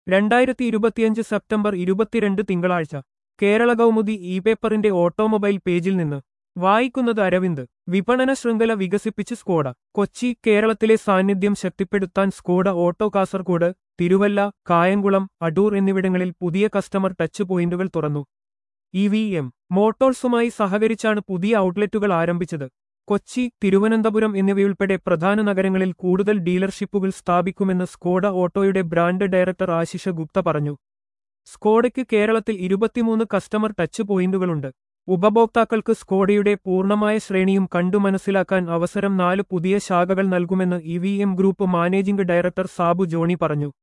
രണ്ടായിരത്തി ഇരുപത്തിയഞ്ച് സെപ്റ്റംബർ ഇരുപത്തിരണ്ട് തിങ്കളാഴ്ച കേരള കൗമുദി ഇ പേപ്പറിന്റെ ഓട്ടോമൊബൈൽ പേജിൽ നിന്ന് വായിക്കുന്നത് അരവിന്ദ് വിപണന ശൃംഖല വികസിപ്പിച്ച് സ്കോഡ കൊച്ചി കേരളത്തിലെ സാന്നിധ്യം ശക്തിപ്പെടുത്താൻ സ്കോഡ ഓട്ടോ കാസർകോട് തിരുവല്ല കായംകുളം അടൂർ എന്നിവിടങ്ങളിൽ പുതിയ കസ്റ്റമർ ടച്ച് പോയിന്റുകൾ തുറന്നു ഇ വി എം മോട്ടോഴ്സുമായി സഹകരിച്ചാണ് പുതിയ ഔട്ട്ലെറ്റുകൾ ആരംഭിച്ചത് കൊച്ചി തിരുവനന്തപുരം എന്നിവയുൾപ്പെടെ പ്രധാന നഗരങ്ങളിൽ കൂടുതൽ ഡീലർഷിപ്പുകൾ സ്ഥാപിക്കുമെന്ന് സ്കോഡ ഓട്ടോയുടെ ബ്രാൻഡ് ഡയറക്ടർ ആശിഷ ഗുപ്ത പറഞ്ഞു സ്കോഡയ്ക്ക് കേരളത്തിൽ ഇരുപത്തിമൂന്ന് കസ്റ്റമർ ടച്ച് പോയിന്റുകളുണ്ട് ഉപഭോക്താക്കൾക്ക് സ്കോഡയുടെ പൂർണ്ണമായ ശ്രേണിയും കണ്ടു മനസ്സിലാക്കാൻ അവസരം നാല് പുതിയ ശാഖകൾ നൽകുമെന്ന് E V M group managing director Sabu Johny പറഞ്ഞു